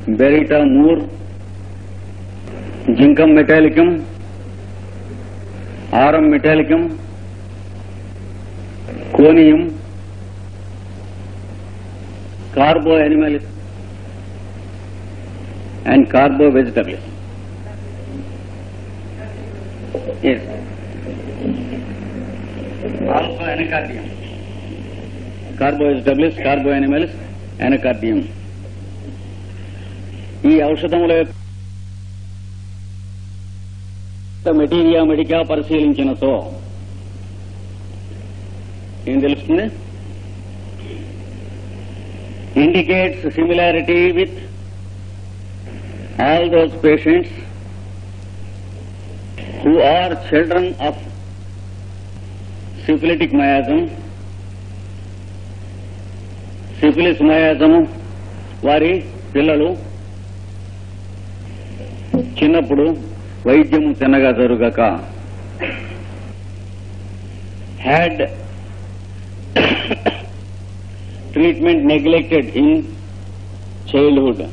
బెరిటా mur zincum metallicum aurum metallicum conium carbo animals and carbo vegetables S alpha anacardium carbo vegetables carbo animals anacardium ఈ ఔషధముల యొక్క materia medica పరిశీలించిన so ఏం తెలుస్తుంది indicates similarity with all those patients who are children of syphilitic miasm syphilis మయాజము వారి పిల్లలు చిన్నప్పుడు వైద్యము తినగా జరుగక had treatment neglected in childhood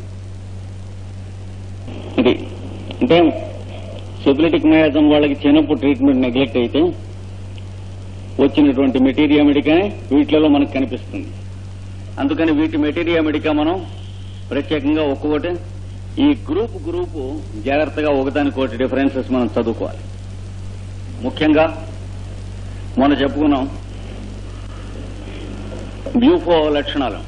ఇది అంటే సిఫిలిటిక్ మయాజం వాళ్ళకి చిన్నప్పుడు ట్రీట్మెంట్ నెగ్లెక్ట్ అయితే వచ్చినటువంటి మెటీరియా మెడికా వీటిలలో మనకు కనిపిస్తుంది అందుకని వీటి మెటీరియా మెడికా మనం ప్రత్యేకంగా ఒక్కొక్కటి ఈ గ్రూప్ గ్రూపు జాగ్రత్తగా ఒకదానికోటి డిఫరెన్సెస్ మనం చదువుకోవాలి ముఖ్యంగా మొన్న చెప్పుకున్నాం బ్యూఫో లక్షణాలు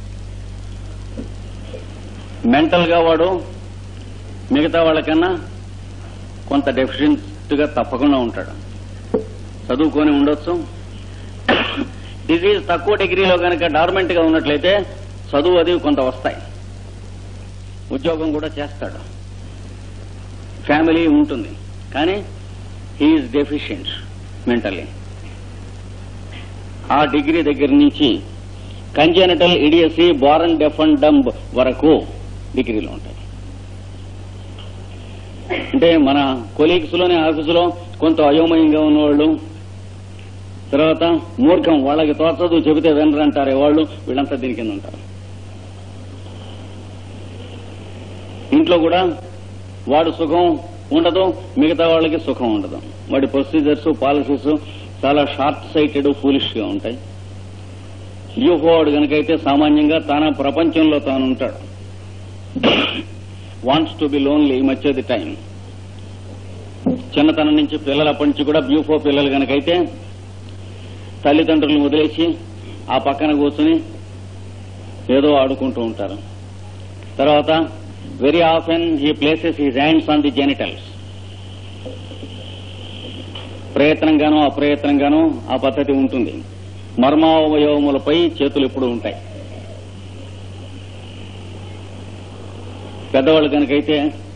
మెంటల్ గా వాడు మిగతా వాళ్ళకన్నా కొంత డెఫిషియెంట్ గా తప్పకుండా ఉంటాడు చదువుకొని ఉండొచ్చు డిజీజ్ తక్కువ డిగ్రీలో కనుక డార్మెంట్ గా ఉన్నట్లయితే చదువు అది కొంత వస్తాయి ఉద్యోగం కూడా చేస్తాడు ఫ్యామిలీ ఉంటుంది కానీ హీఈస్ డెఫిషియెంట్ మెంటలీ ఆ డిగ్రీ దగ్గర నుంచి congenital idiocy born deaf and dumb వరకు డిగ్రీలో ఉంటాయి అంటే మన కొలీగ్స్ లోనే ఆఫీసులో కొంత అయోమయంగా ఉన్నవాళ్ళు తర్వాత మూర్ఖం వాళ్ళకి తోచదు చెబితే వినరంటారే వాళ్ళు వీళ్ళంతా దీని కింద ఉంటారు ఇంట్లో కూడా వాడు సుఖం ఉండదు మిగతా వాళ్ళకి సుఖం ఉండదు వాడి ప్రొసీజర్స్ పాలసీస్ చాలా షార్ట్ సైటెడ్ ఫూలిష్ గా ఉంటాయి యూఫోవాడు కనుకైతే సామాన్యంగా తన ప్రపంచంలో తాను ఉంటాడు wants to be lonely much the time చిన్నతనం నుంచి పిల్లలు అప్పటి నుంచి కూడా బ్యూఫో పిల్లలు కనుకైతే తల్లిదండ్రులను వదిలేసి ఆ పక్కన కూర్చుని ఏదో ఆడుకుంటూ ఉంటారు తర్వాత very often he places his hands on the genitals ప్రయత్నంగానో అప్రయత్నంగానో ఆ పద్ధతి ఉంటుంది మర్మావయవములపై చేతులు ఎప్పుడు ఉంటాయి పెద్దవాళ్ళు కనుకైతే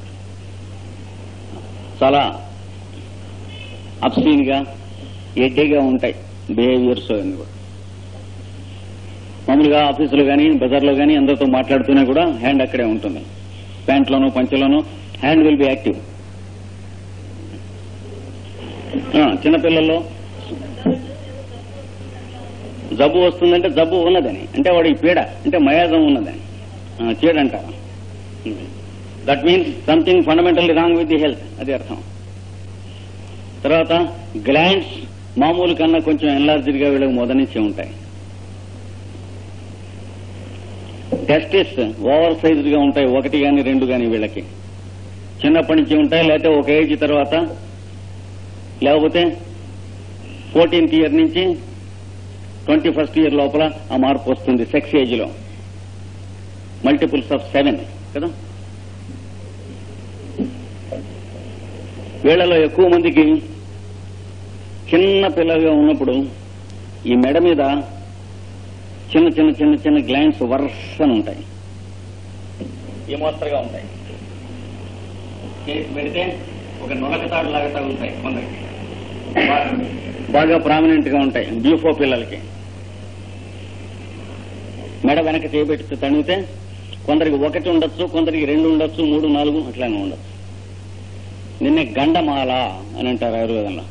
చాలా అప్సీన్ గా ఎడ్డీగా ఉంటాయి బిహేవియర్స్ అన్ని కూడా మామూలుగా ఆఫీసులో కానీ బజార్లో కానీ అందరితో మాట్లాడుతూనే కూడా హ్యాండ్ అక్కడే ఉంటుంది ప్యాంట్లోనూ పంచలోనూ హ్యాండ్ విల్ బి యాక్టివ్ చిన్నపిల్లల్లో జబ్బు వస్తుందంటే జబ్బు ఉన్నదని అంటే వాడికి పీడ అంటే మయాజం ఉన్నదని ఆ, చీడ అంటారు that means something fundamentally wrong with the health అది అర్థం తర్వాత గ్లాండ్స్ మామూలు కన్నా కొంచెం ఎన్లార్జ్డ్ గా వీళ్ళకి మొదనించి ఉంటాయి టెస్టిస్ ఓవర్ సైజ్డ్ గా ఉంటాయి ఒకటి గాని రెండు గాని వీళ్ళకి చిన్నప్పటి నుంచి ఉంటాయి లేకపోతే ఒక ఏజ్ తర్వాత లేకపోతే ఫోర్టీన్త్ ఇయర్ నుంచి ట్వంటీ ఫస్ట్ ఇయర్ లోపల ఆ మార్పు వస్తుంది సెక్స్ ఏజ్ లో మల్టిపుల్స్ ఆఫ్ సెవెన్ కదా వీళ్ళలో ఎక్కువ మందికి చిన్న పిల్లగా ఉన్నప్పుడు ఈ మెడ మీద చిన్న చిన్న చిన్న చిన్న గ్లాండ్స్ వరుసన ఉంటాయి ఈ మోస్తరుగా ఉంటాయి చేసి పెడితే ఒక నొలకతాడు లాగా తగులుతాయి కొందరికి బాగా- బాగా ప్రామినెంట్ గా ఉంటాయి బ్యూఫో పిల్లలకి మెడ వెనక చేయబెట్టి తణిగితే కొందరికి ఒకటి ఉండొచ్చు కొందరికి రెండు ఉండొచ్చు మూడు నాలుగు అట్లానే ఉండొచ్చు నిన్నే గండమాల అని అంటారు ఆయుర్వేదంలో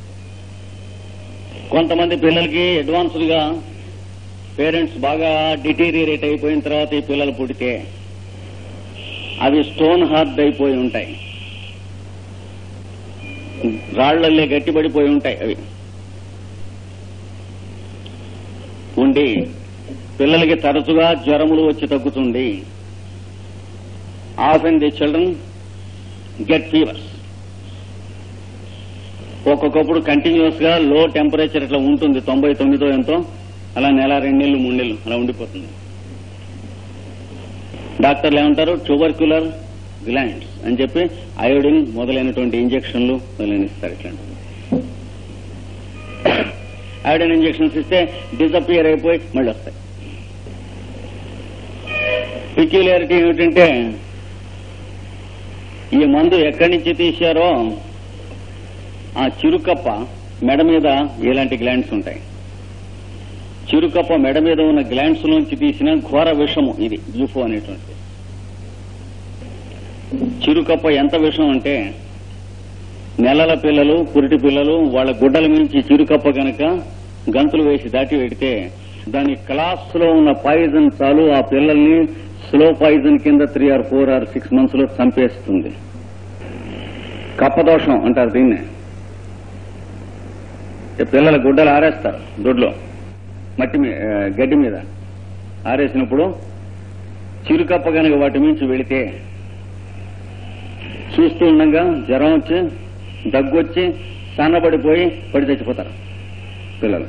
కొంతమంది పిల్లలకి అడ్వాన్స్డ్ గా పేరెంట్స్ బాగా డిటీరియరేట్ అయిపోయిన తర్వాత ఈ పిల్లలు పుడితే అవి స్టోన్ హార్డ్ అయిపోయి ఉంటాయి రాళ్లల్లే గట్టిపడిపోయి ఉంటాయి అవి ఉండి పిల్లలకి తరచుగా జ్వరములు వచ్చి తగ్గుతుంది often the children get fevers ఒక్కొక్కప్పుడు కంటిన్యూస్ గా లో టెంపరేచర్ ఇట్లా ఉంటుంది తొంభై తొమ్మిదో ఎంతో అలా నెల రెండు నెలలు మూడు నెలలు అలా ఉండిపోతుంది డాక్టర్లు ఏమంటారు ట్యూబర్క్యులర్ గ్లాండ్స్ అని చెప్పి అయోడిన్ మొదలైనటువంటి ఇంజెక్షన్లు మొదలైన ఇస్తారు ఇట్లాంటివి అయోడిన్ ఇంజెక్షన్స్ ఇస్తే డిసపియర్ అయిపోయి మళ్ళీ వస్తాయి పిక్యులారిటీ ఏమిటంటే ఈ మందు ఎక్కడి నుంచి తీశారో ఆ చిరుకప్ప మెడ మీద ఇలాంటి గ్లాండ్స్ ఉంటాయి చిరుకప్ప మెడ మీద ఉన్న గ్లాండ్స్ నుంచి తీసిన ఘోర విషము ఇది యూఫో అనేటువంటి చిరుకప్ప ఎంత విషం అంటే నెలల పిల్లలు పురిటి పిల్లలు వాళ్ళ గుడ్డల మించి చిరుకప్ప గనక గంతులు వేసి దాటి పెడితే దాని క్లాస్ లో ఉన్న పాయిజన్ చాలు ఆ పిల్లల్ని స్లో పాయిజన్ కింద three or four or six months లో చంపేస్తుంది కప్పదోషం అంటారు దీన్నే ఈ పిల్లల గుడ్డలు ఆరేస్తారు దొడ్లో మట్టి మీ- ఆ, గడ్డి మీద ఆరేసినప్పుడు చిరుకప్ప కనుక వాటి మించి వెళితే చూస్తూ ఉండగా జ్వరం వచ్చి దగ్గు వచ్చి సన్నబడిపోయి పడి చచ్చిపోతారు పిల్లలు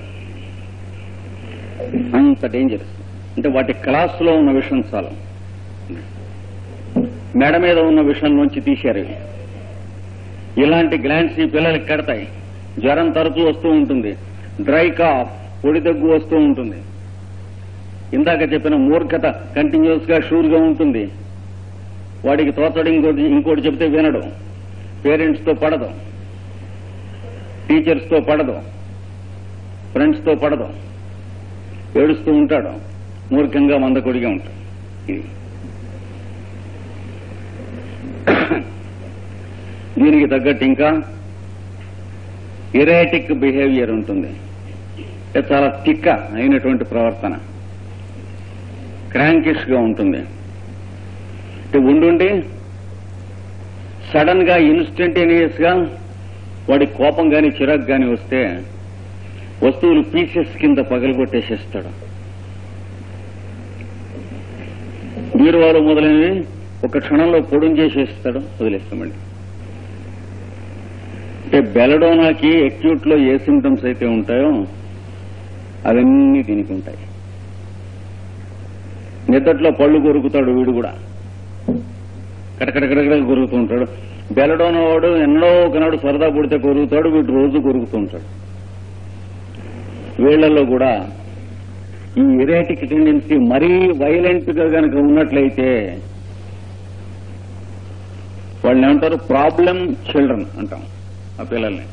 అంత డేంజరస్ అంటే వాటి క్లాసులో ఉన్న విషయం చాలు మెడ మీద ఉన్న విషయం నుంచి తీశారు ఇవి. ఇలాంటి గ్లాండ్స్ ఈ పిల్లలకి కడతాయి జ్వరం తరచూ వస్తూ ఉంటుంది డ్రై కాఫ్ పొడి దగ్గు వస్తూ ఉంటుంది ఇందాక చెప్పిన మూర్ఖత కంటిన్యూస్ గా షూర్ గా ఉంటుంది వాడికి తోచడం ఇంకోటి ఇంకోటి చెప్తే వినడు పేరెంట్స్ తో పడదు టీచర్స్ తో పడదు ఫ్రెండ్స్ తో పడదు ఏడుస్తూ ఉంటాడు మూర్ఖంగా మందకొడిగా ఉంటాడు ఇది దీనికి తగ్గట్టు ఇంకా ఇరేటిక్ బిహేవియర్ ఉంటుంది అంటే చాలా తిక్క అయినటువంటి ప్రవర్తన క్రాంకిష్ గా ఉంటుంది అంటే ఉండుండి సడన్ గా ఇన్స్టంటేనియస్ గా వాడి కోపం గాని చిరాకు గాని వస్తే వస్తువులు పీసెస్ కింద పగలగొట్టేసేస్తాడు బీరువాలు మొదలైనవి ఒక క్షణంలో పొడుం చేసేస్తాడు వదిలేస్తామండి అంటే బెలడోనాకి అక్యూట్ లో ఏ సిమ్టమ్స్ అయితే ఉంటాయో అవన్నీ దీనికి ఉంటాయి నిద్దట్లో పళ్ళు కొరుకుతాడు వీడు కూడా కటకటకటకట కొరుకుతూ ఉంటాడు బెలడోన వాడు ఎన్నడో ఒకనాడు సరదా పుడితే కొరుకుతాడు వీడు రోజు కొరుకుతూ ఉంటాడు వీళ్లలో కూడా ఈ ఇరేటిక్ టెండెన్సీ మరీ వైలెంట్ గా గనక ఉన్నట్లయితే వాళ్ళని ఏమంటారు ప్రాబ్లం చిల్డ్రన్ అంటాం ఆ పిల్లల్ని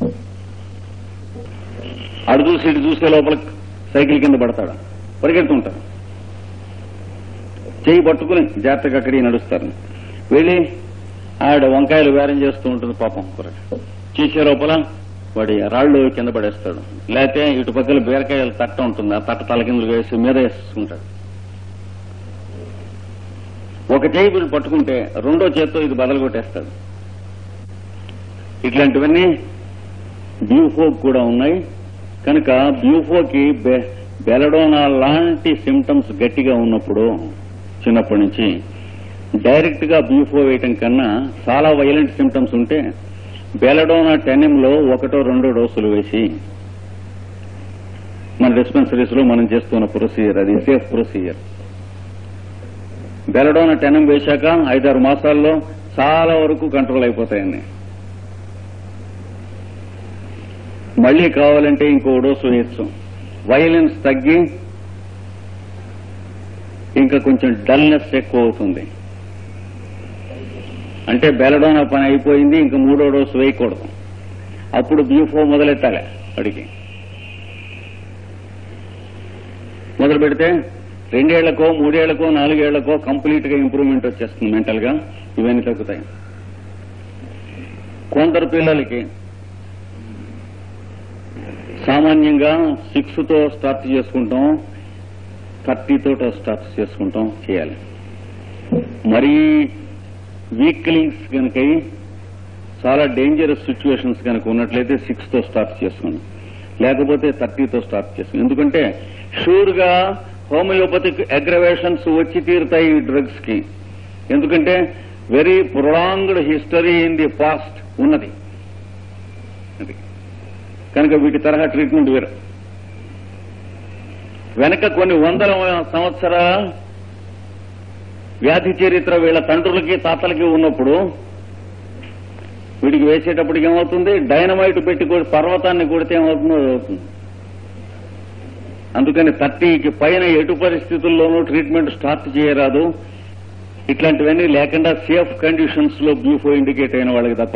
అడు చూసి ఇటు చూసే లోపల సైకిల్ కింద పడతాడు పరిగెడుతుంటారు చేయి పట్టుకుని జాగ్రత్తగా అక్కడికి నడుస్తారు వెళ్ళి ఆవిడ వంకాయలు వేరం చేస్తూ ఉంటుంది పాపం కొరకు చేసే లోపల వాడి రాళ్ళు కింద పడేస్తాడు లేకపోతే ఇటు పక్కల బీరకాయలు తట్ట ఉంటుంది ఆ తట్ట తల కిందలు వేసి మీద వేసుకుంటాడు ఒక చేయి వీళ్ళు పట్టుకుంటే రెండో చేత్తో ఇది బదలు కొట్టేస్తాడు ఇట్లాంటివన్నీ బ్యూఫోక్ కూడా ఉన్నాయి కనుక బ్యూఫోకి బె- బెలడోనా లాంటి సిమ్టమ్స్ గట్టిగా ఉన్నప్పుడు చిన్నప్పటి నుంచి డైరెక్ట్ గా బ్యూఫో వేయటం కన్నా చాలా వైలెంట్ సిమ్టమ్స్ ఉంటే బెలడోనా టెనెంలో ఒకటో రెండో డోసులు వేసి మన డిస్పెన్సరీస్ లో మనం చేస్తున్న ప్రొసీజర్ అది సేఫ్ ప్రొసీజర్ బెలడోనా టెనం వేశాక ఐదారు మాసాల్లో చాలా వరకు కంట్రోల్ అయిపోతాయండి మళ్ళీ కావాలంటే ఇంకో డోసు వేయచ్చు వైలెన్స్ తగ్గి ఇంకా కొంచెం డల్నెస్ ఎక్కువ అవుతుంది అంటే బెలడోనా పని అయిపోయింది ఇంకా మూడో డోసు వేయకూడదు అప్పుడు బ్యూఫో మొదలెట్టాలి అడిగి మొదలు పెడితే రెండేళ్లకో మూడేళ్లకో నాలుగేళ్లకో కంప్లీట్ గా ఇంప్రూవ్మెంట్ వచ్చేస్తుంది మెంటల్ గా ఇవన్నీ తగ్గుతాయి కొందరు పిల్లలకి సామాన్యంగా సిక్స్ తో స్టార్ట్ చేసుకుంటాం థర్టీతో స్టార్ట్ చేసుకుంటాం చేయాలి మరీ వీక్లింగ్స్ కనుక అయి చాలా డేంజరస్ సిచ్యువేషన్స్ కనుక ఉన్నట్లయితే సిక్స్ తో స్టార్ట్ చేసుకోండి లేకపోతే థర్టీతో స్టార్ట్ చేసుకోండి ఎందుకంటే షూర్ గా హోమియోపతిక్ అగ్రవేషన్స్ వచ్చి తీరుతాయి ఈ డ్రగ్స్ కి ఎందుకంటే very prolonged history in the past ఉన్నది అది కనుక వీటి తరహా ట్రీట్మెంట్ వేరు వెనక కొన్ని వందల సంవత్సరాల వ్యాధి చరిత్ర వీళ్ళ తండ్రులకి తాతలకి ఉన్నప్పుడు వీడికి వేసేటప్పటికి ఏమవుతుంది డైనమైట్ పెట్టి కొడి పర్వతాన్ని కొడితే ఏమవుతుందో అది అవుతుంది అందుకని థర్టీకి పైన ఎటు పరిస్థితుల్లోనూ ట్రీట్మెంట్ స్టార్ట్ చేయరాదు ఇట్లాంటివన్నీ లేకుండా సేఫ్ కండిషన్స్ లో బ్యూఫో ఇండికేట్ అయిన వాళ్ళకి తప్ప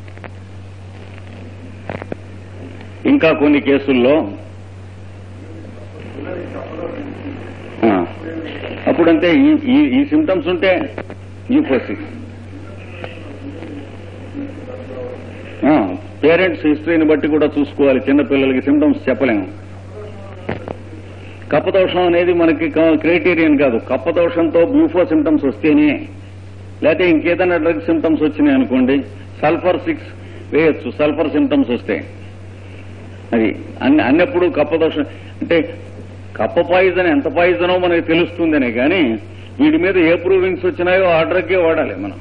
ఇంకా కొన్ని కేసుల్లో ఆ, అప్పుడంతే ఈ- ఈ ఈ సిమ్టమ్స్ ఉంటే యూఫోసిస్ పేరెంట్స్ హిస్టరీని బట్టి కూడా చూసుకోవాలి చిన్నపిల్లలకి సిమ్టమ్స్ చెప్పలేము కప్పదోషం అనేది మనకి క్రైటీరియన్ కాదు కప్పదోషంతో బ్యూఫో సిమ్టమ్స్ వస్తేనే లేకపోతే ఇంకేదైనా డ్రగ్ సిమ్టమ్స్ వచ్చినాయి అనుకోండి సల్ఫర్ సిక్స్ వేయొచ్చు సల్ఫర్ సిమ్టమ్స్ వస్తే అది అన్ని అన్నప్పుడు కప్పదోషం అంటే కప్ప పాయిజన్ ఎంత పాయిజనో మనకి తెలుస్తుందనే కానీ వీడి మీద ఏ ప్రూవింగ్స్ వచ్చినాయో ఆ డ్రగ్గే వాడాలి మనం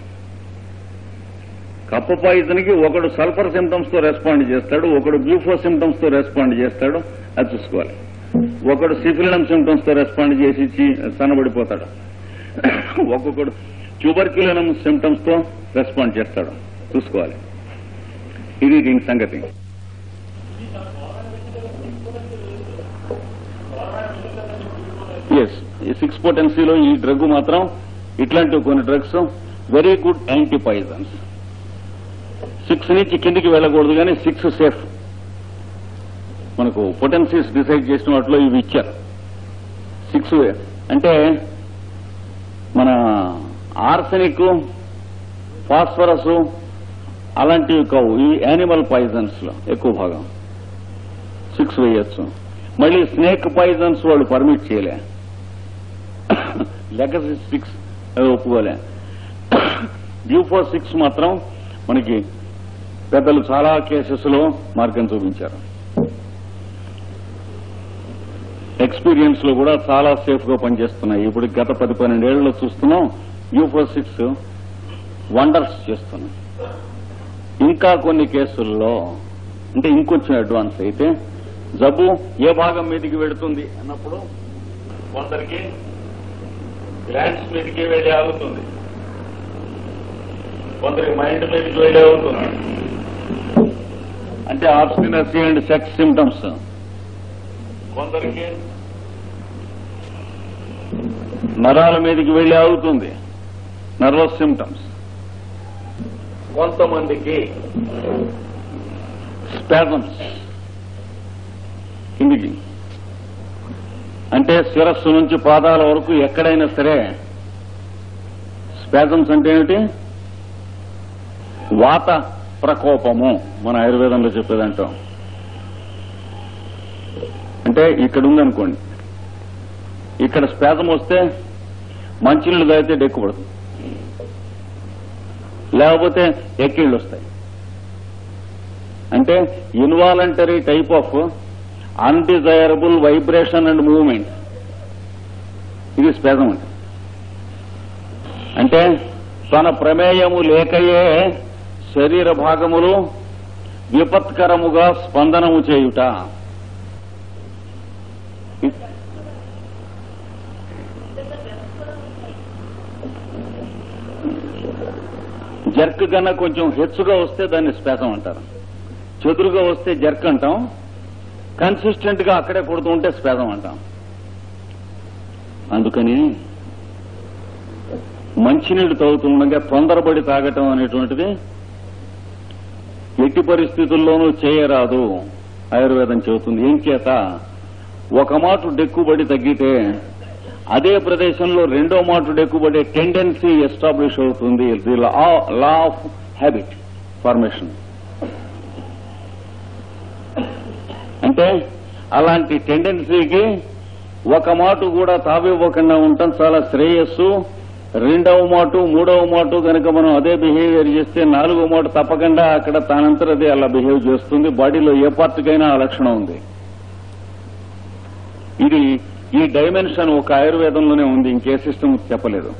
కప్ప పాయిజన్ కి ఒకడు సల్ఫర్ సిమ్టమ్స్ తో రెస్పాండ్ చేస్తాడు ఒకడు బ్యూఫో సిమ్టమ్స్ తో రెస్పాండ్ చేస్తాడు అది చూసుకోవాలి ఒకడు సిఫిలినం సిమ్టమ్స్ తో రెస్పాండ్ చేసి చి- సన్నబడిపోతాడు ఒక్కొక్కడు ట్యూబర్క్యులనం సిమ్టమ్స్ తో రెస్పాండ్ చేస్తాడు చూసుకోవాలి ఇది దీని సంగతి ఎస్ ఈ సిక్స్ పొటెన్సీలో ఈ డ్రగ్ మాత్రం ఇట్లాంటి కొన్ని drugs very good anti poisons six నుంచి కిందికి వెళ్ళకూడదు కానీ సిక్స్ సేఫ్ మనకు పొటెన్సీస్ డిసైడ్ చేసిన వాటిలో ఇవి ఇచ్చారు సిక్స్ అంటే మన ఆర్సెనిక్ ఫాస్ఫరస్ అలాంటివి కావు ఈ యానిమల్ పాయిజన్స్ లో ఎక్కువ భాగం సిక్స్ వేయొచ్చు మళ్ళీ స్నేక్ పాయిజన్స్ వాళ్ళు పర్మిట్ చేయలే లెగసీ సిక్స్ అది ఒప్పుకోలే బ్యూఫో సిక్స్ మాత్రం మనకి పెద్దలు చాలా కేసెస్ లో మార్గం చూపించారు ఎక్స్పీరియన్స్ లో కూడా చాలా సేఫ్ గా పనిచేస్తున్నాయి ఇప్పుడు గత పది పన్నెండేళ్లలో చూస్తున్నాం యూఫో సిక్స్ వండర్స్ చేస్తున్నాయి ఇంకా కొన్ని కేసుల్లో అంటే ఇంకొంచెం అడ్వాన్స్ అయితే జబ్బు ఏ భాగం మీదకి వెళుతుంది అన్నప్పుడు కొందరికి గ్లాండ్స్ మీదకి వెళ్ళి ఆగుతుంది కొందరికి మైండ్ మీదకి వెళ్ళి ఆగుతుంది అంటే ఆబ్స్టినసీ అండ్ సెక్స్ సిమ్టమ్స్ కొందరికి నరాల మీదకి వెళ్ళి ఆగుతుంది నర్వస్ సిమ్టమ్స్ కొంతమందికి స్పాజమ్స్ కిందికి అంటే శిరస్సు నుంచి పాదాల వరకు ఎక్కడైనా సరే స్పాజమ్స్ అంటే ఏమిటి వాత ప్రకోపము మన ఆయుర్వేదంలో చెప్పేదంటాం అంటే ఇక్కడ ఉందనుకోండి ఇక్కడ స్పేదం వస్తే మంచినీళ్ళు తాగితే డెక్కుపడుతుంది లేకపోతే ఎక్కిళ్ళు వస్తాయి అంటే involuntary type of undesirable vibration and movement ఇది స్పేదం అంటే అంటే తన ప్రమేయము లేకయే శరీర భాగములు విపత్కరముగా స్పందనము చేయుట జర్క్ కన్నా కొంచెం హెచ్చుగా వస్తే దాన్ని స్పేసం అంటారు చెదురుగా వస్తే జర్క్ అంటాం కన్సిస్టెంట్ గా అక్కడే కొడుతూ ఉంటే స్పేదం అంటాం అందుకని మంచినీళ్ళు తాగుతుండగా తొందరపడి తాగటం అనేటువంటిది ఎట్టి పరిస్థితుల్లోనూ చేయరాదు ఆయుర్వేదం చెబుతుంది ఏం చేత ఒక మాటు డెక్కుబడి తగ్గితే అదే ప్రదేశంలో రెండో మాటు డెక్కుబడే టెండెన్సీ ఎస్టాబ్లిష్ అవుతుంది the law of habit formation అంటే అలాంటి టెండెన్సీకి ఒక మాటు కూడా తావివ్వకుండా ఉండటం చాలా శ్రేయస్సు రెండవ మాటు మూడవ మాటు కనుక మనం అదే బిహేవియర్ చేస్తే నాలుగో మాటు తప్పకుండా అక్కడ తానంతట అదే అలా బిహేవ్ చేస్తుంది బాడీలో ఏ పార్ట్కైనా ఆ లక్షణం ఉంది ఇది ఈ డైమెన్షన్ ఒక ఆయుర్వేదంలోనే ఉంది ఇంకే సిస్టమ్ చెప్పలేదు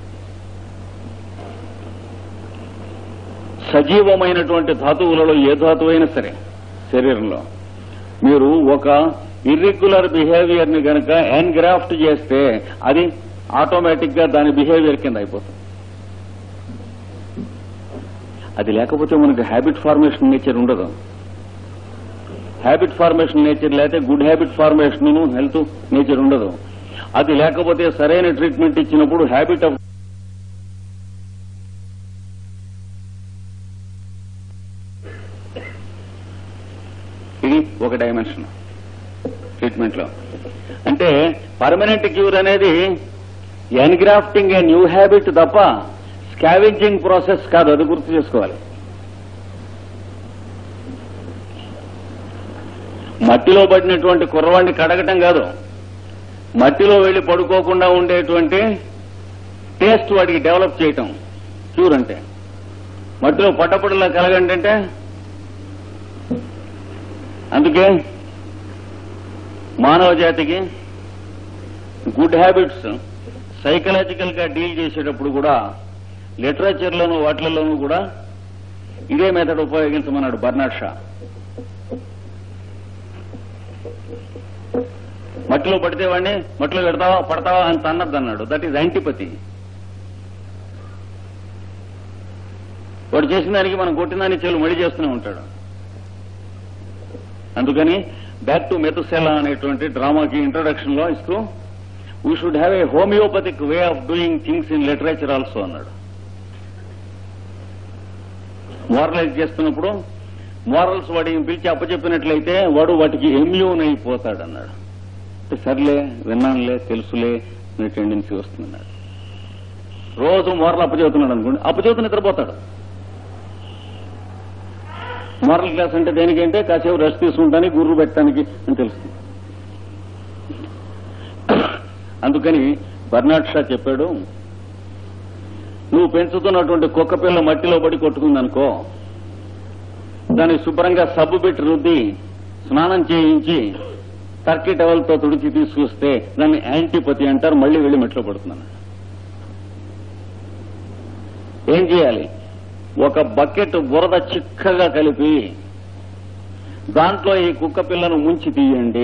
సజీవమైనటువంటి ధాతువులలో ఏ ధాతువు అయినా సరే శరీరంలో మీరు ఒక ఇర్రెగ్యులర్ బిహేవియర్ ని గనక ఎన్గ్రాఫ్ట్ చేస్తే అది ఆటోమేటిక్ గా దాని బిహేవియర్ కింద అయిపోతుంది అది లేకపోతే మనకి హ్యాబిట్ ఫార్మేషన్ నేచర్ ఉండదు హ్యాబిట్ ఫార్మేషన్ నేచర్ లేకపోతే good habit formation health nature ఉండదు అది లేకపోతే సరైన ట్రీట్మెంట్ ఇచ్చినప్పుడు హ్యాబిట్ ఆఫ్ ఇది ఒక డైమెన్షన్ ట్రీట్మెంట్ లో అంటే పర్మనెంట్ క్యూర్ అనేది ఎన్గ్రాఫ్టింగ్ ఏ న్యూ హ్యాబిట్ తప్ప స్కావెంజింగ్ ప్రాసెస్ కాదు అది గుర్తు చేసుకోవాలి మట్టిలో పడినటువంటి కుర్రవాడిని కడగటం కాదు మట్టిలో వెళ్లి పడుకోకుండా ఉండేటువంటి టేస్ట్ వాడికి డెవలప్ చేయటం క్యూర్ అంటే మట్టిలో పట్టపడిలా కలగండి అంటే అందుకే మానవ జాతికి గుడ్ హ్యాబిట్స్ సైకలాజికల్ గా డీల్ చేసేటప్పుడు కూడా లిటరేచర్లోను వాటిలలోనూ కూడా ఇదే మెథడ్ ఉపయోగించమన్నాడు బర్నాడ్ షా మట్టిలో పడితే వాడిని మట్టిలో పెడతావా పడతావా అని అన్నది అన్నాడు దట్ ఈజ్ యాంటిపతి వాడు చేసిన దానికి మనం కొట్టిన దానికి చెల్లు మళ్ళీ చేస్తూనే ఉంటాడు అందుకని బ్యాక్ టు మెతుసెలా అనేటువంటి డ్రామాకి ఇంట్రొడక్షన్ లో ఇస్తూ we should have a homeopathic way of doing things in literature also అన్నాడు మోరలైజ్ చేస్తున్నప్పుడు మోరల్స్ వాడికి పిలిచి అప్పచెప్పినట్లయితే వాడు వాటికి ఎమ్యూన్ అయిపోతాడు అన్నాడు అంటే సర్లే విన్నానులే తెలుసులే అనే టెండెన్సీ వస్తుందన్నాడు రోజు మోరల్ అప్పచెబుతున్నాడు అనుకోండి అప్పచెబుతూ నిద్రపోతాడు మోరల్ క్లాస్ అంటే దేనికంటే కాసేపు రెస్ట్ తీసుకుంటానికి గుర్రు పెట్టడానికి అని తెలుస్తుంది అందుకని బర్నాడ్ షా చెప్పాడు నువ్వు పెంచుతున్నటువంటి కుక్క పిల్ల మట్టిలో పడి కొట్టుకుందనుకో దాన్ని శుభ్రంగా సబ్బు పెట్టి రుద్ది స్నానం చేయించి టర్కీ టవల్తో తుడిచి తీసుకొస్తే దాన్ని యాంటీపతి అంటారు మళ్ళీ వెళ్ళి మెట్లో పడుతున్నాను ఏం చేయాలి ఒక బకెట్ బురద చిక్కగా కలిపి దాంట్లో ఈ కుక్క పిల్లను ముంచి తీయండి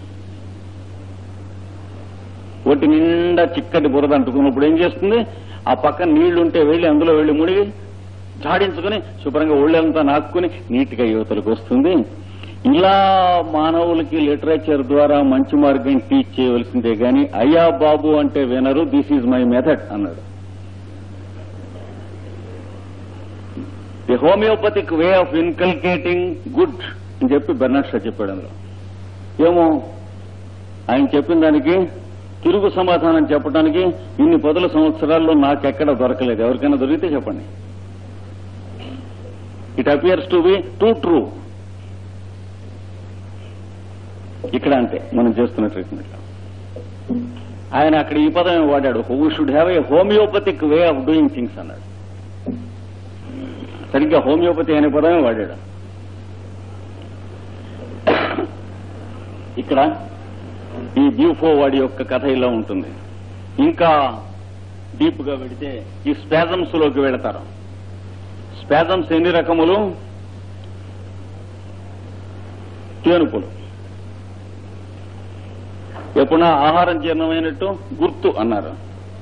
ఒట్టి నిండా చిక్కటి బురద అంటుకున్నప్పుడు ఏం చేస్తుంది ఆ పక్కన నీళ్లుంటే వెళ్ళి అందులో వెళ్ళి ముడిగి జాడించుకుని శుభ్రంగా ఒళ్ళంతా నాక్కుని నీట్గా యువతలకు వస్తుంది ఇలా మానవులకి లిటరేచర్ ద్వారా మంచి మార్గం టీచ్ చేయవలసిందే గాని అయ్యా బాబు అంటే వినరు దిస్ ఈజ్ మై మెథడ్ అన్నాడు the homeopathic way of inculcating good అని చెప్పి బెర్నాడ్ షా చెప్పాడు అందులో ఏమో ఆయన చెప్పిన దానికి తిరుగు సమాధానం చెప్పడానికి ఇన్ని పదుల సంవత్సరాల్లో నాకెక్కడ దొరకలేదు ఎవరికైనా దొరికితే చెప్పండి it appears to be too true ఇక్కడ అంతే మనం చేస్తున్న ట్రీట్మెంట్ ఆయన అక్కడ ఈ పదం వాడాడు we should have a homeopathic way of doing things అన్నాడు సరిగ్గా హోమియోపతి అనే పదమే వాడాడు ఇక్కడ ఈ బ్యూఫో వాడి యొక్క కథ ఇలా ఉంటుంది ఇంకా డీప్ గా వెడితే ఈ స్పాజమ్స్ లోకి వెళతారు స్పాజమ్స్ ఎన్ని రకములు తేనుపులు ఎప్పుడన్నా ఆహారం జీర్ణమైనట్టు గుర్తు అన్నారు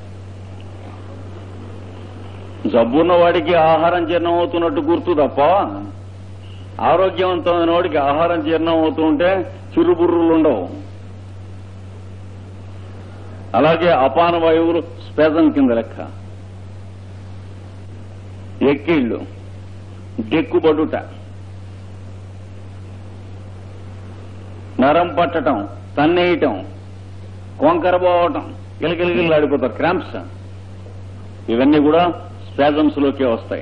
జబ్బున్న వాడికి ఆహారం జీర్ణం అవుతున్నట్టు గుర్తు తప్ప ఆరోగ్యవంతమైన వాడికి ఆహారం జీర్ణం అవుతూ ఉంటే చిరుబుర్రులు ఉండవు అలాగే అపాన వాయువులు స్పేజం కింద లెక్క ఎక్కిళ్ళు డెక్కుబడుట నరం పట్టటం తన్నేయటం కొంకరబోవటం గిలగిలగిలు ఆడిపోతారు క్రాంప్స్ ఇవన్నీ కూడా స్పాజమ్స్ లోకే వస్తాయి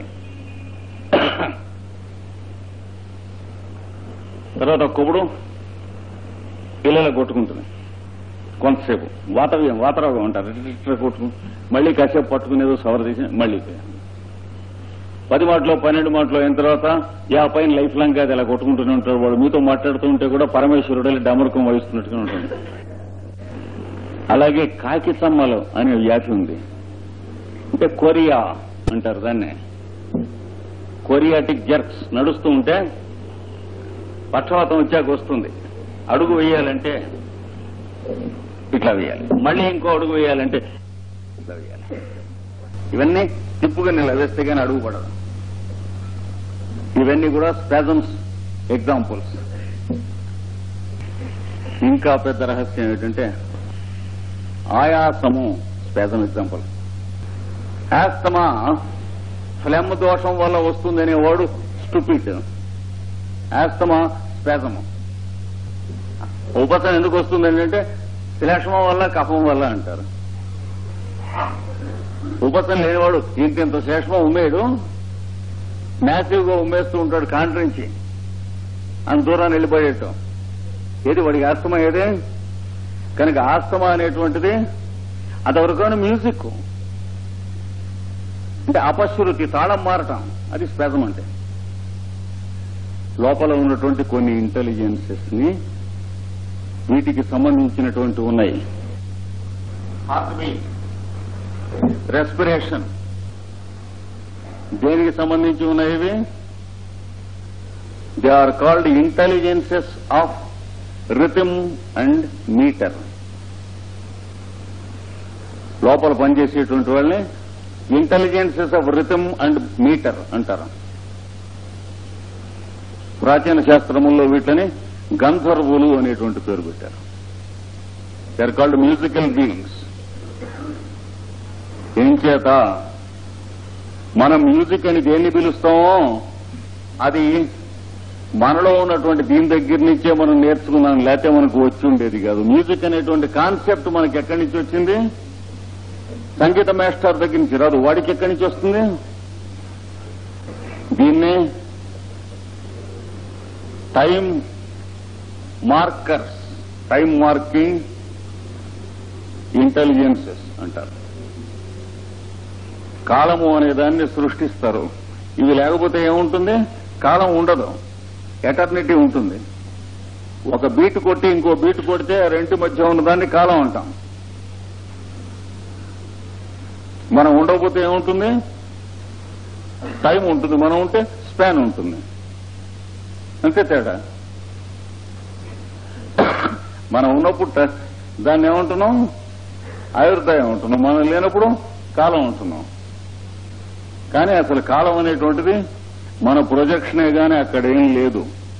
తర్వాత కొప్పుడు పిల్లలు కొట్టుకుంటుంది కొంతసేపు వాతవ్యం వాతరోగం అంటారు ఇట్లా కొట్టుకు మళ్ళీ కాసేపు పట్టుకునేదో సవర తీసి మళ్ళీ పది మాటలో పన్నెండు మాటలో అయిన తర్వాత యా పైన లైఫ్ లాంగ్ అది అలా కొట్టుకుంటూనే ఉంటాడు వాడు మీతో మాట్లాడుతూ ఉంటే కూడా పరమేశ్వరుడు వెళ్ళి డమరుకం వహిస్తున్నట్టుగా ఉంటుంది అలాగే కాకి చమ్మలు అనే వ్యాధి ఉంది అంటే కొరియా అంటారు దాన్ని కొరియాటిక్ జర్క్స్ నడుస్తూ ఉంటే పక్షవాతం వచ్చాక వస్తుంది అడుగు వేయాలంటే ఇట్లా వేయాలి మళ్ళీ ఇంకో అడుగు వేయాలంటే ఇట్లా వేయాలి ఇవన్నీ తిప్పుగా నిలవేస్తే కానీ అడుగు పడదు ఇవన్నీ కూడా స్పాజమ్స్ ఎగ్జాంపుల్స్ ఇంకా పెద్ద రహస్యం ఏమిటంటే ఆయాసము స్పాజం ఎగ్జాంపుల్ ఆస్తమా ఫ్లెమ్ దోషం వల్ల వస్తుందనే వాడు స్టూపిడ్ ఆస్తమా స్పాజము ఉపసం ఎందుకు వస్తుంది ఏంటంటే శ్లేషమం వల్ల కఫం వల్ల అంటారు ఉపసం లేనివాడు ఇంతింత శ్లేషమం ఉమ్మేయడు మ్యాసివ్ గా ఉమ్మేస్తూ ఉంటాడు కాంట్రించి అంత దూరాన్ని వెళ్ళిపోయేటం ఏది వాడికి ఆస్తమా ఏదే కనుక ఆస్తమా అనేటువంటిది అదవరకు మ్యూజిక్ అంటే అపశృతి తాళం మారటం అది స్పేదం అంటే లోపల ఉన్నటువంటి కొన్ని ఇంటెలిజెన్సెస్ ని వీటికి సంబంధించినటువంటి ఉన్నాయి హార్ట్ బీట్ రెస్పిరేషన్ దేనికి సంబంధించి ఉన్నాయి ఇవి they are called intelligences of rhythm and metre లోపల పనిచేసేటువంటి వాళ్ళని intelligences of rhythm and metre అంటారు ప్రాచీన శాస్త్రముల్లో వీటిని గంధర్వులు అనేటువంటి పేరు పెట్టారు they are called musical beings ఏం చేత మనం మ్యూజిక్ అని దేన్ని పిలుస్తామో అది మనలో ఉన్నటువంటి దీని దగ్గర నుంచే మనం నేర్చుకున్నాం లేకపోతే మనకు వచ్చి ఉండేది కాదు మ్యూజిక్ అనేటువంటి కాన్సెప్ట్ మనకి ఎక్కడి నుంచి వచ్చింది సంగీత మాస్టర్ దగ్గర నుంచి రాదు వాడికి ఎక్కడి నుంచి వస్తుంది దీన్నే time markers time marking intelligences అంటారు కాలము అనే దాన్ని సృష్టిస్తారు ఇవి లేకపోతే ఏముంటుంది కాలం ఉండదు ఎటర్నిటీ ఉంటుంది ఒక బీట్ కొట్టి ఇంకో బీట్ కొడితే ఆ రెంటి మధ్య ఉన్నదాన్ని కాలం అంటాం మనం ఉండకపోతే ఏముంటుంది టైం ఉంటుంది మనం ఉంటే స్పాన్ ఉంటుంది అంతే తేడా మనం ఉన్నప్పుడు ట- దాన్ని ఏమంటున్నాం ఆయుర్దాయం ఉంటున్నాం మనం లేనప్పుడు కాలం ఉంటున్నాం కానీ అసలు కాలం అనేటువంటిది మన ప్రొజెక్షనే గాని అక్కడ ఏం లేదు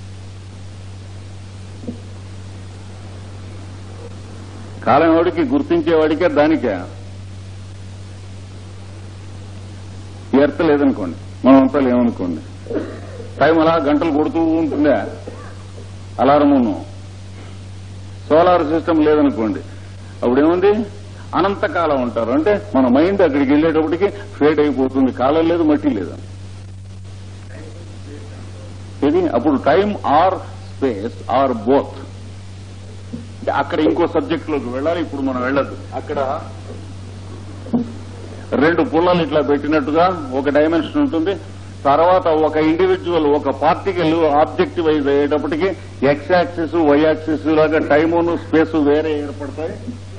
కాలం ఎవడికి గుర్తించేవాడికే దానికే ఎర్త లేదనుకోండి మనం అంతా లేవనుకోండి టైం అలా గంటలు కొడుతూ ఉంటుందా అలారమును సోలార్ సిస్టమ్ లేదనుకోండి అప్పుడేముంది అనంతకాలం ఉంటారు అంటే మన మైండ్ అక్కడికి వెళ్ళేటప్పటికి ఫేడ్ అయిపోతుంది కాలం లేదు మట్టి లేదు ఇది అప్పుడు time or space or both అక్కడ ఇంకో సబ్జెక్ట్ లోకి వెళ్ళాలి ఇప్పుడు మనం వెళ్ళదు అక్కడ రెండు పుల్లలు ఇట్లా పెట్టినట్టుగా ఒక డైమెన్షన్ ఉంటుంది తర్వాత ఒక ఇండివిజువల్ ఒక పార్టికల్ ఆబ్జెక్టివ్ వైజ్ అయ్యేటప్పటికి ఎక్స్ యాక్సిస్ వై యాక్సిస్ లాగా టైమును స్పేస్ వేరే ఏర్పడతాయి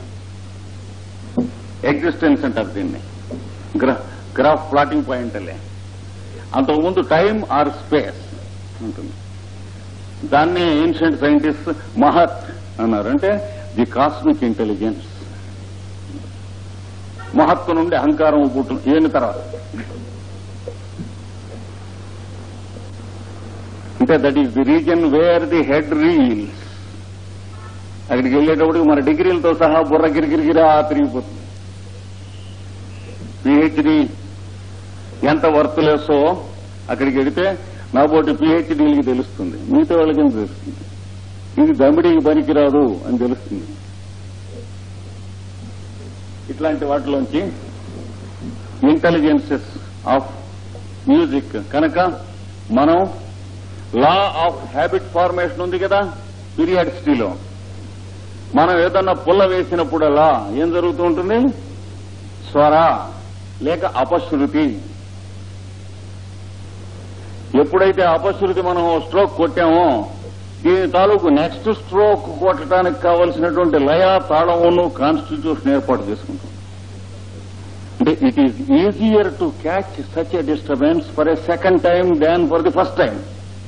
ఎగ్జిస్టెన్స్ అంటారు దీన్ని గ్రా- గ్రాఫ్ ప్లాటింగ్ పాయింట్ అలే అంతకుముందు టైం ఆర్ స్పేస్ ఉంటుంది దాన్ని ఏన్షియంట్ సైంటిస్ట్ మహత్ అన్నారు అంటే ది కాస్మిక్ ఇంటెలిజెన్స్ మహత్వ నుండి అహంకారం పుట్టు ఏని తర్వాత అంటే that is the reason where the head reels అక్కడికి వెళ్ళేటప్పుడు మన డిగ్రీలతో సహా బుర్ర గిరిగిరిగిరా తిరిగిపోతుంది పిహెచ్డి ఎంత వర్త్లెస్సో అక్కడికి వెడితే నాబోటి పిహెచ్డీలకి తెలుస్తుంది మిగతా వాళ్ళకి ఏం తెలుస్తుంది ఇది దమిడికి పనికిరాదు అని తెలుస్తుంది ఇట్లాంటి వాటిలోంచి ఇంటెలిజెన్సెస్ ఆఫ్ మ్యూజిక్ కనుక మనం లా ఆఫ్ హ్యాబిట్ ఫార్మేషన్ ఉంది కదా పీరియాడిసిటీలో మనం ఏదన్నా పుల్ల వేసినప్పుడల్లా ఏం జరుగుతూ ఉంటుంది స్వర లేక అపశృతి ఎప్పుడైతే అపశృతి మనం స్ట్రోక్ కొట్టామో దీని తాలూకు నెక్స్ట్ స్ట్రోక్ కొట్టడానికి కావలసినటువంటి లయ తాళమును కాన్స్టిట్యూషన్ ఏర్పాటు చేసుకుంటాం అంటే it is easier to catch such a disturbance for a second time than for the first time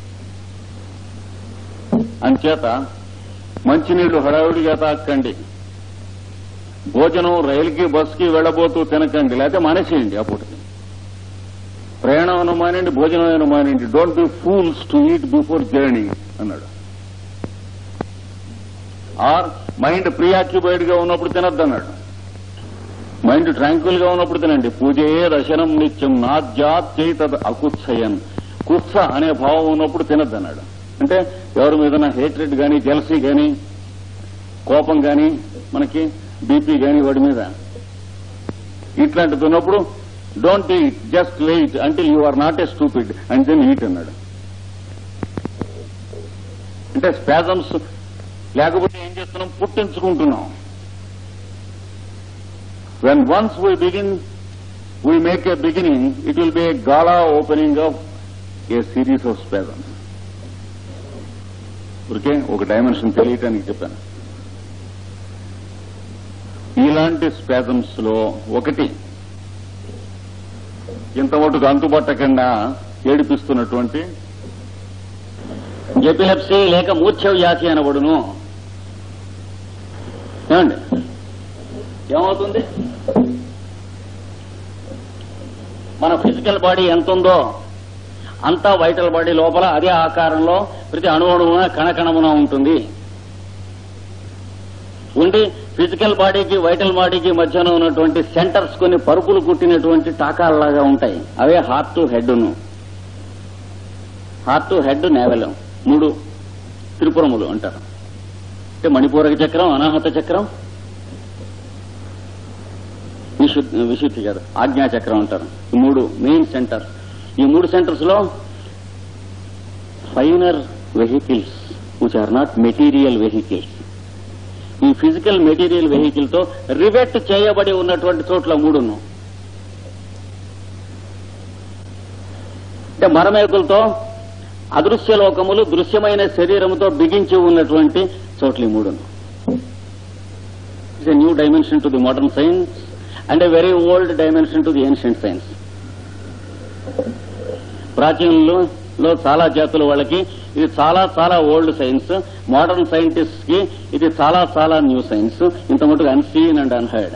అంచేత మంచినీళ్లు హడావిడిగా తాకండి భోజనం రైలుకి బస్కి వెళ్ళబోతూ తినకండి లేకపోతే మానేసేయండి అప్పటికి ప్రయాణం మానండి భోజనం మానండి don't be fools to eat before journey అన్నాడు ఆర్ మైండ్ ప్రియాక్యుపైడ్ గా ఉన్నప్పుడు తినద్దు అన్నాడు మైండ్ ట్రాంక్విల్ గా ఉన్నప్పుడు తినండి పూజయే రశనం నిత్యం నాజ్యాత్ చేతద్ అకుత్సయన్ కుత్స అనే భావం ఉన్నప్పుడు తినద్దు అన్నాడు అంటే ఎవరి మీద హేట్రెడ్ గాని జలసీ గాని కోపం గాని మనకి బీపీ గాని వాడి మీద ఇట్లాంటిది ఉన్నప్పుడు don't eat just wait until you are not a stupid and then eat అన్నాడు అంటే స్పాజమ్స్ లేకపోతే ఏం చేస్తున్నాం పుట్టించుకుంటున్నాం when once we begin we make a beginning it will be a gala opening of a series of spasms ఊరికే ఒక dimension తెలియటానికి చెప్పాను ఇలాంటి స్పాజమ్స్ లో ఒకటి ఇంతమటుకు అంతుబట్టకుండా ఏడిపిస్తున్నటువంటి ఎపిలెప్సీ లేక మూర్ఛ వ్యాధి అనబడును ఏమండి ఏమవుతుంది మన ఫిజికల్ బాడీ ఎంత ఉందో అంతా వైటల్ బాడీ లోపల అదే ఆకారంలో ప్రతి అణువున కణకణమున ఉంటుంది ఉండి ఫిజికల్ బాడీకి వైటల్ బాడీకి మధ్యన ఉన్నటువంటి సెంటర్స్ కొన్ని పరుపులు కుట్టినటువంటి టాకాల్లాగా ఉంటాయి అవే హార్ట్ టు హెడ్ను హార్ట్ టు హెడ్ నేవలం మూడు త్రిపురములు అంటారు అంటే మణిపూరక చక్రం అనాహత చక్రం విశుద్ధి విశుద్ధి కాదు ఆజ్ఞా చక్రం అంటారు ఈ మూడు మెయిన్ సెంటర్ ఈ మూడు సెంటర్స్ లో finer vehicles which are not material vehicles ఈ ఫిజికల్ మెటీరియల్ వెహికల్ తో రివెట్ చేయబడి ఉన్నటువంటి చోట్ల మూడును అంటే మరమేకులతో అదృశ్య లోకములు దృశ్యమైన శరీరముతో బిగించి ఉన్నటువంటి చోట్ల ఈ మూడును it's a new dimension to the modern science and a very old dimension to the ancient science ప్రాచీనంలో లో చాలా జాతుల వాళ్ళకి ఇది చాలా చాలా ఓల్డ్ సైన్స్ మోడర్న్ సైంటిస్ట్ కి ఇది చాలా చాలా న్యూ సైన్స్ ఇంత మటుకు అన్సీన్ అండ్ అన్హర్డ్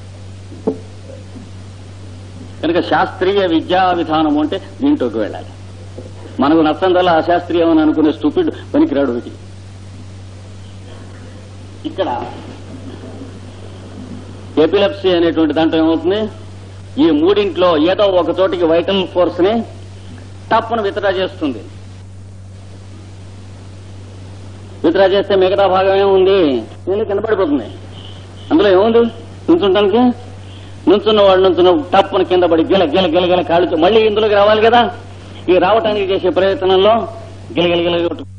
కనుక శాస్త్రీయ విద్యా విధానం అంటే దీంట్లోకి వెళ్ళాలి మనకు నచ్చందల్లా అశాస్త్రీయం అని అనుకునే స్టూపిడ్ పనికిరాడు ఇది ఇక్కడ ఎపిలెప్సీ అనేటువంటి దాంట్లో ఏమవుతుంది ఈ మూడింట్లో ఏదో ఒక చోటికి వైటల్ ఫోర్స్ ని టప్పును విత్డ్రా చేస్తుంది విత్డ్రా చేస్తే మిగతా భాగం ఏముంది నేను కింద పడిపోతుంది అందులో ఏముంది నుంచుంటానికి నుంచున్న వాడు నుంచున్న టప్పున కింద పడి గిల గిల గిల గిల కాళ్ళు మళ్ళీ ఇందులోకి రావాలి కదా ఈ రావటానికి చేసే ప్రయత్నంలో గిల గిల గిల